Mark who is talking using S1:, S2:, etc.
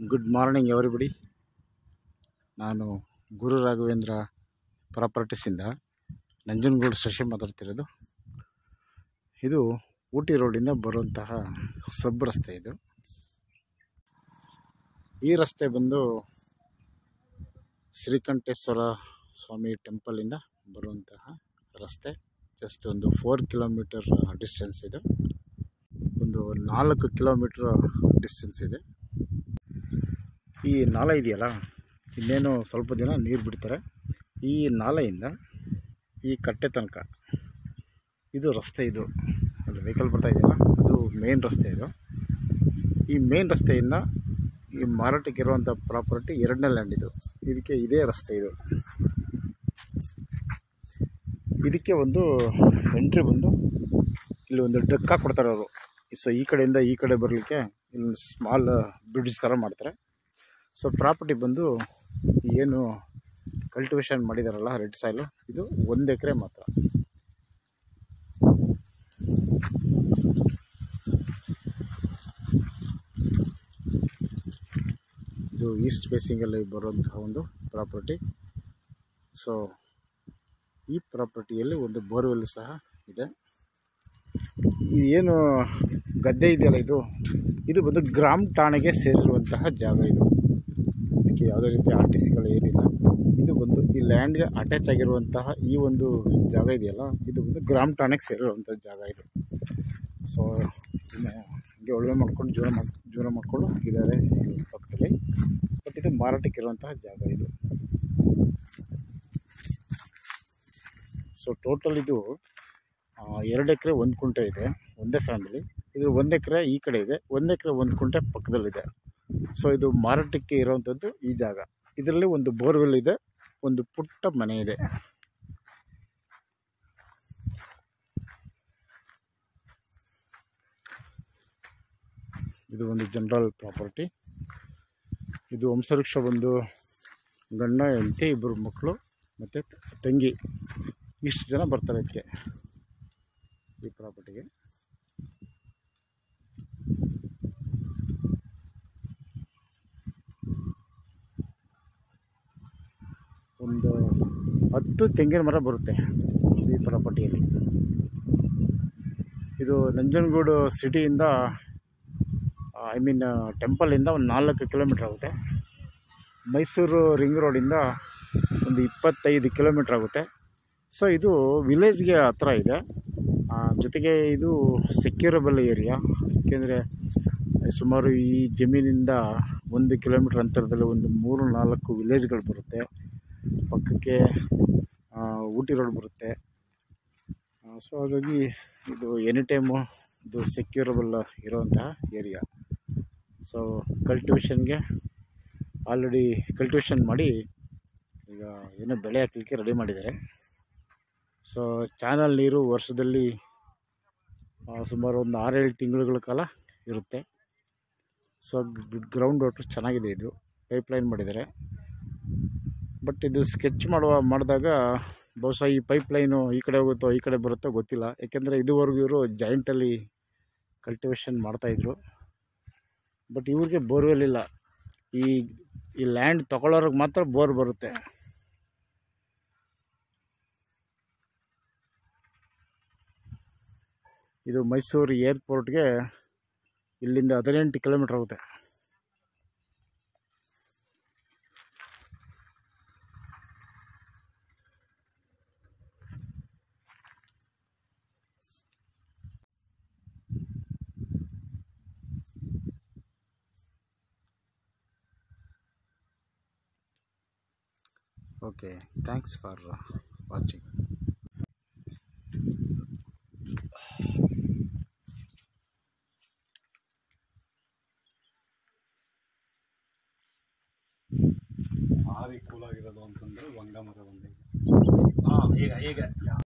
S1: good morning everybody ನಾನು ಗುರು ರಾಘವೇಂದ್ರ ಪ್ರಾಪರ್ಟೀಸಿಂದ ನಂಜನಗೂಡು ಶಶಿ ಮಾತಾಡ್ತಿರೋದು ಇದು ಊಟಿ ರೋಡಿಂದ ಬರುವಂತಹ ಸಬ್ ರಸ್ತೆ ಇದು ಈ ರಸ್ತೆ ಬಂದು ಶ್ರೀಕಂಠೇಶ್ವರ ಸ್ವಾಮಿ ಟೆಂಪಲಿಂದ ಬರುವಂತಹ ರಸ್ತೆ ಜಸ್ಟ್ ಒಂದು ಫೋರ್ ಕಿಲೋಮೀಟರ್ ಡಿಸ್ಟೆನ್ಸ್ ಇದೆ ಒಂದು ನಾಲ್ಕು ಕಿಲೋಮೀಟ್ರ್ ಡಿಸ್ಟೆನ್ಸ್ ಇದೆ ಈ ನಾಲೆ ಇದೆಯಲ್ಲ ಇನ್ನೇನು ಸ್ವಲ್ಪ ದಿನ ನೀರು ಬಿಡ್ತಾರೆ ಈ ನಾಲೆಯಿಂದ ಈ ಕಟ್ಟೆ ತನಕ ಇದು ರಸ್ತೆ ಇದು ಅಲ್ಲಿ ವೆಹಿಕಲ್ ಬರ್ತಾ ಇದೆಯಲ್ಲ ಅದು ಮೇನ್ ರಸ್ತೆ ಇದು ಈ ಮೇನ್ ರಸ್ತೆಯಿಂದ ಈ ಮಾರಾಟಕ್ಕೆ ಇರುವಂಥ ಪ್ರಾಪರ್ಟಿ ಎರಡನೇ ಲ್ಯಾಂಡ್ ಇದು ಇದಕ್ಕೆ ಇದೇ ರಸ್ತೆ ಇದು ಇದಕ್ಕೆ ಒಂದು ಎಂಟ್ರಿ ಬಂದು ಇಲ್ಲಿ ಒಂದು ಡಕ್ಕ ಕೊಡ್ತಾರೆ ಅವರು ಸೊ ಈ ಕಡೆಯಿಂದ ಈ ಕಡೆ ಬರಲಿಕ್ಕೆ ಇಲ್ಲಿ ಸ್ಮಾಲ್ ಬ್ರಿಡ್ಜ್ ಥರ ಮಾಡ್ತಾರೆ ಸೊ ಪ್ರಾಪರ್ಟಿ ಬಂದು ಏನು ಕಲ್ಟಿವೇಷನ್ ಮಾಡಿದಾರಲ್ಲ ರೆಡ್ ಸಾಯಿಲು ಇದು ಒಂದು ಎಕರೆ ಮಾತ್ರ ಇದು ಈಸ್ಟ್ ಫೇಸಿಂಗಲ್ಲಿ ಬರುವಂತಹ ಒಂದು ಪ್ರಾಪರ್ಟಿ ಸೊ ಈ ಪ್ರಾಪರ್ಟಿಯಲ್ಲಿ ಒಂದು ಬೋರ್ವೆಲ್ ಸಹ ಇದೆ ಇದು ಏನು ಗದ್ದೆ ಇದೆಯಲ್ಲ ಇದು ಇದು ಬಂದು ಗ್ರಾಮ್ ಠಾಣೆಗೆ ಸೇರಿರುವಂತಹ ಜಾಗ ಇದು ಇದಕ್ಕೆ ಯಾವುದೇ ರೀತಿ ಆರ್ ಟಿ ಸಿಗಳು ಏನಿಲ್ಲ ಇದು ಬಂದು ಈ ಲ್ಯಾಂಡ್ಗೆ ಅಟ್ಯಾಚ್ ಆಗಿರುವಂತಹ ಈ ಒಂದು ಜಾಗ ಇದೆಯಲ್ಲ ಇದು ಬಂದು ಗ್ರಾಮ್ ಠಾಣೆಗೆ ಸೇರಿರುವಂಥ ಜಾಗ ಇದು ಸೊ ಇನ್ನು ಹಂಗೆ ಒಳ್ಳೆ ಮಾಡ್ಕೊಂಡು ಜೀವನ ಮಾಡಿ ಜೀವನ ಮಾಡಿಕೊಂಡು ಇದ್ದಾರೆ ಈ ಪಕ್ಕದಲ್ಲಿ ಬಟ್ ಇದು ಮಾರಾಟಕ್ಕೆ ಇರುವಂತಹ ಜಾಗ ಇದು ಸೊ ಟೋಟಲ್ ಇದು ಆ, ಎರಡು ಎಕರೆ ಒಂದು ಕುಂಟೆ ಇದೆ ಒಂದೇ ಫ್ಯಾಮಿಲಿ ಇದು ಒಂದು ಎಕರೆ ಈ ಕಡೆ ಇದೆ ಒಂದು ಎಕರೆ ಒಂದು ಕುಂಟೆ ಪಕ್ಕದಲ್ಲಿದೆ ಸೊ ಇದು ಮಾರಾಟಕ್ಕೆ ಇರುವಂಥದ್ದು ಈ ಜಾಗ ಇದರಲ್ಲಿ ಒಂದು ಬೋರ್ವೆಲ್ ಇದೆ ಒಂದು ಪುಟ್ಟ ಮನೆ ಇದೆ ಇದು ಒಂದು ಜನರಲ್ ಪ್ರಾಪರ್ಟಿ ಇದು ವಂಶವೃಕ್ಷ ಬಂದು ಗಂಡ ಹೆಂಡತಿ ಇಬ್ಬರು ಮಕ್ಕಳು ಮತ್ತು ತಂಗಿ ಇಷ್ಟು ಜನ ಬರ್ತಾರೆ ಇದಕ್ಕೆ ಈ ಪ್ರಾಪರ್ಟಿಗೆ ಒಂದು ಹತ್ತು ತೆಂಗಿನ ಮರ ಬರುತ್ತೆ ಈ ಪ್ರಾಪರ್ಟಿಯಲ್ಲಿ ಇದು ನಂಜನಗೂಡು ಸಿಟಿಯಿಂದ ಐ ಮೀನ್ ಟೆಂಪಲಿಂದ ಒಂದು ನಾಲ್ಕು ಕಿಲೋಮೀಟ್ರ್ ಆಗುತ್ತೆ ಮೈಸೂರು ರಿಂಗ್ ರೋಡಿಂದ ಒಂದು ಇಪ್ಪತ್ತೈದು ಕಿಲೋಮೀಟ್ರ್ ಆಗುತ್ತೆ ಸೊ ಇದು ವಿಲೇಜ್ಗೆ ಹತ್ರ ಇದೆ ಆ, ಜೊತೆಗೆ ಇದು ಸೆಕ್ಯೂರಬಲ್ ಏರಿಯಾ ಏಕೆಂದರೆ ಸುಮಾರು ಈ ಜಮೀನಿಂದ ಒಂದು ಕಿಲೋಮೀಟ್ರ್ ಅಂತರದಲ್ಲಿ ಒಂದು ಮೂರು ನಾಲ್ಕು ವಿಲೇಜ್ಗಳು ಬರುತ್ತೆ ಪಕ್ಕಕ್ಕೆ ಆ, ಊಟಿ ರೋಡ್ ಬರುತ್ತೆ ಸೊ ಹಾಗಾಗಿ ಇದು ಎನಿ ಟೈಮು ಇದು ಸೆಕ್ಯೂರಬಲ್ ಇರುವಂತಹ ಏರಿಯಾ ಸೊ ಕಲ್ಟಿವೇಷನ್ಗೆ ಆಲ್ರೆಡಿ ಕಲ್ಟಿವೇಷನ್ ಮಾಡಿ ಈಗ ಏನೋ ಬೆಳೆ ಹಾಕಲಿಕ್ಕೆ ರೆಡಿ ಮಾಡಿದ್ದಾರೆ ಸೊ ಚಾನಲ್ ನೀರು ವರ್ಷದಲ್ಲಿ ಆ, ಸುಮಾರು ಒಂದು ಆರೇಳು ತಿಂಗಳುಗಳ ಕಾಲ ಇರುತ್ತೆ ಸೊ ಗ್ರೌಂಡ್ ವಾಟ್ರ್ ಚೆನ್ನಾಗಿದೆ ಇದು ಪೈಪ್ಲೈನ್ ಮಾಡಿದ್ದಾರೆ ಬಟ್ ಇದು ಸ್ಕೆಚ್ ಮಾಡುವ ಮಾಡಿದಾಗ ಬಹುಶಃ ಈ ಪೈಪ್ಲೈನು ಈ ಕಡೆ ಹೋಗುತ್ತೋ ಈ ಕಡೆ ಬರುತ್ತೋ ಗೊತ್ತಿಲ್ಲ ಯಾಕೆಂದರೆ ಇದುವರೆಗೂ ಇವರು ಜಾಯಿಂಟಲ್ಲಿ ಕಲ್ಟಿವೇಷನ್ ಮಾಡ್ತಾಯಿದ್ರು ಬಟ್ ಇವ್ರಿಗೆ ಬೋರ್ವೆಲ್ ಇಲ್ಲ ಈ ಈ ಲ್ಯಾಂಡ್ ತೊಗೊಳೋರಿಗೆ ಮಾತ್ರ ಬೋರ್ ಬರುತ್ತೆ ಇದು ಮೈಸೂರು ಏರ್ಪೋರ್ಟ್ಗೆ ಇಲ್ಲಿಂದ ಹದಿನೆಂಟು ಕಿಲೋಮೀಟ್ರ್ ಆಗುತ್ತೆ ಓಕೆ ಥ್ಯಾಂಕ್ಸ್ ಫಾರ್ ವಾಚಿಂಗ್
S2: ಭಾರಿ ಕೂಲ್ ಆಗಿರೋದು ಅಂತಂದ್ರೆ ವಂಗ ಮರ ಬಂದಿದೆ
S3: ಹಾಂ ಈಗ ಈಗ